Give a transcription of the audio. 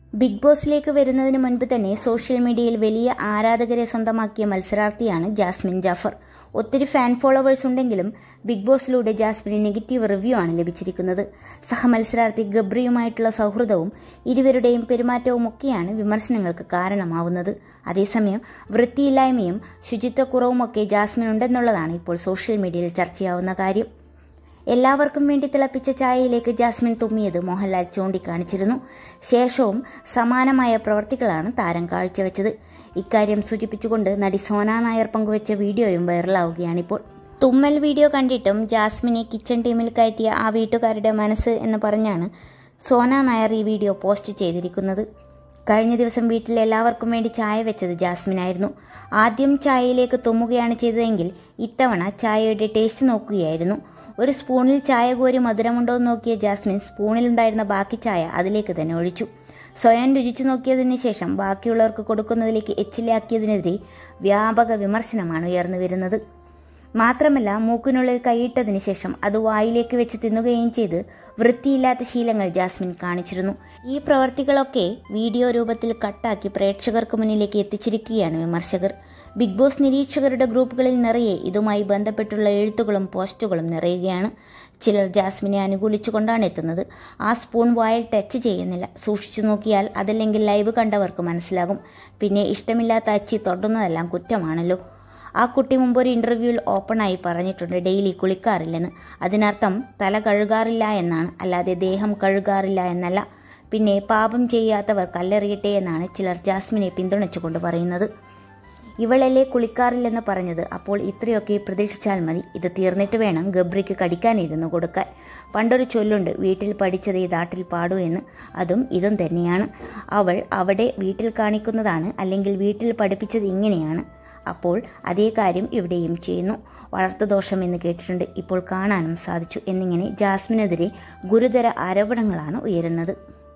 big ബോസിലേക്ക് വരുന്നതിന് മുൻപ് തന്നെ സോഷ്യൽ മീഡിയയിൽ വലിയ ആരാധകരെ സ്വന്തമാക്കിയ മത്സരാർത്ഥിയാണ് ജാസ്മിൻ ജാഫർ ഒത്തിരി ഫാൻ ഫോളോവേഴ്സ് ഉണ്ടെങ്കിലും ബിഗ് ബോസിലൂടെ ജാസ്മിന് നെഗറ്റീവ് റിവ്യൂ ആണ് ലഭിച്ചിരിക്കുന്നത് സഹമത്സരാർത്ഥി ഗബ്രിയുമായിട്ടുള്ള സൗഹൃദവും ഇരുവരുടെയും പെരുമാറ്റവും ഒക്കെയാണ് വിമർശനങ്ങൾക്ക് കാരണമാവുന്നത് അതേസമയം വൃത്തിയില്ലായ്മയും ശുചിത്വക്കുറവുമൊക്കെ ജാസ്മിൻ ഉണ്ടെന്നുള്ളതാണ് ഇപ്പോൾ സോഷ്യൽ മീഡിയയിൽ ചർച്ചയാവുന്ന കാര്യം എല്ലാവർക്കും വേണ്ടി തിളപ്പിച്ച ചായയിലേക്ക് ജാസ്മിൻ തുമ്മിയത് മോഹൻലാൽ ചൂണ്ടിക്കാണിച്ചിരുന്നു ശേഷവും സമാനമായ പ്രവർത്തികളാണ് താരം കാഴ്ചവെച്ചത് ഇക്കാര്യം സൂചിപ്പിച്ചുകൊണ്ട് നടി സോന നായർ പങ്കുവച്ച വീഡിയോയും വൈറലാവുകയാണിപ്പോൾ തുമ്മൽ വീഡിയോ കണ്ടിട്ടും ജാസ്മിനെ കിച്ചൺ ടീമിൽ കയറ്റിയ ആ വീട്ടുകാരുടെ മനസ്സ് എന്ന് പറഞ്ഞാണ് സോന നായർ ഈ വീഡിയോ പോസ്റ്റ് ചെയ്തിരിക്കുന്നത് കഴിഞ്ഞ ദിവസം വീട്ടിൽ എല്ലാവർക്കും വേണ്ടി ചായ വെച്ചത് ജാസ്മിനായിരുന്നു ആദ്യം ചായയിലേക്ക് തുമ്മുകയാണ് ചെയ്തതെങ്കിൽ ഇത്തവണ ചായയുടെ ടേസ്റ്റ് നോക്കുകയായിരുന്നു ഒരു സ്പൂണിൽ ചായ കോരി മധുരമുണ്ടോ എന്ന് നോക്കിയ ജാസ്മിൻ സ്പൂണിലുണ്ടായിരുന്ന ബാക്കി ചായ അതിലേക്ക് തന്നെ ഒഴിച്ചു സ്വയം രുചിച്ചു നോക്കിയതിന് ശേഷം ബാക്കിയുള്ളവർക്ക് കൊടുക്കുന്നതിലേക്ക് എച്ചിലാക്കിയതിനെതിരെ വ്യാപക വിമർശനമാണ് ഉയർന്നു വരുന്നത് മാത്രമല്ല മൂക്കിനുള്ളിൽ കൈയിട്ടതിന് ശേഷം അത് വായിലേക്ക് വെച്ച് തിന്നുകയും ചെയ്ത് വൃത്തിയില്ലാത്ത ശീലങ്ങൾ ജാസ്മിൻ കാണിച്ചിരുന്നു ഈ പ്രവർത്തികളൊക്കെ വീഡിയോ രൂപത്തിൽ കട്ടാക്കി പ്രേക്ഷകർക്ക് മുന്നിലേക്ക് എത്തിച്ചിരിക്കുകയാണ് വിമർശകർ ബിഗ് ബോസ് നിരീക്ഷകരുടെ ഗ്രൂപ്പുകളിൽ നിറയെ ഇതുമായി ബന്ധപ്പെട്ടുള്ള എഴുത്തുകളും പോസ്റ്റുകളും നിറയുകയാണ് ചിലർ ജാസ്മിനെ അനുകൂലിച്ചുകൊണ്ടാണ് എത്തുന്നത് ആ സ്പൂൺ വായിൽ ടച്ച് ചെയ്യുന്നില്ല സൂക്ഷിച്ചു നോക്കിയാൽ അതല്ലെങ്കിൽ ലൈവ് കണ്ടവർക്ക് മനസ്സിലാകും പിന്നെ ഇഷ്ടമില്ലാത്ത അച്ചി തൊടുന്നതെല്ലാം കുറ്റമാണല്ലോ ആ കുട്ടി മുമ്പൊരു ഇന്റർവ്യൂവിൽ ഓപ്പണായി പറഞ്ഞിട്ടുണ്ട് ഡെയിലി കുളിക്കാറില്ലെന്ന് അതിനർത്ഥം തല കഴുകാറില്ല എന്നാണ് അല്ലാതെ ദേഹം കഴുകാറില്ല എന്നല്ല പിന്നെ പാപം ചെയ്യാത്തവർ കല്ലെറിയട്ടെ എന്നാണ് ചിലർ ജാസ്മിനെ പിന്തുണച്ചുകൊണ്ട് പറയുന്നത് ഇവളല്ലേ കുളിക്കാറില്ലെന്ന് പറഞ്ഞത് അപ്പോൾ ഇത്രയൊക്കെ പ്രതീക്ഷിച്ചാൽ മതി ഇത് തീർന്നിട്ട് വേണം ഗബ്രിക്ക് കടിക്കാനിരുന്നു കൊടുക്കാൻ പണ്ടൊരു ചൊല്ലുണ്ട് വീട്ടിൽ പഠിച്ചത് ഈ നാട്ടിൽ പാടൂ എന്ന് അതും ഇതും തന്നെയാണ് അവൾ അവിടെ വീട്ടിൽ കാണിക്കുന്നതാണ് അല്ലെങ്കിൽ വീട്ടിൽ പഠിപ്പിച്ചത് ഇങ്ങനെയാണ് അപ്പോൾ അതേ കാര്യം ഇവിടെയും ചെയ്യുന്നു വളർത്തുദോഷം എന്ന് കേട്ടിട്ടുണ്ട് ഇപ്പോൾ കാണാനും സാധിച്ചു എന്നിങ്ങനെ ജാസ്മിനെതിരെ ഗുരുതര ആരോപണങ്ങളാണ് ഉയരുന്നത്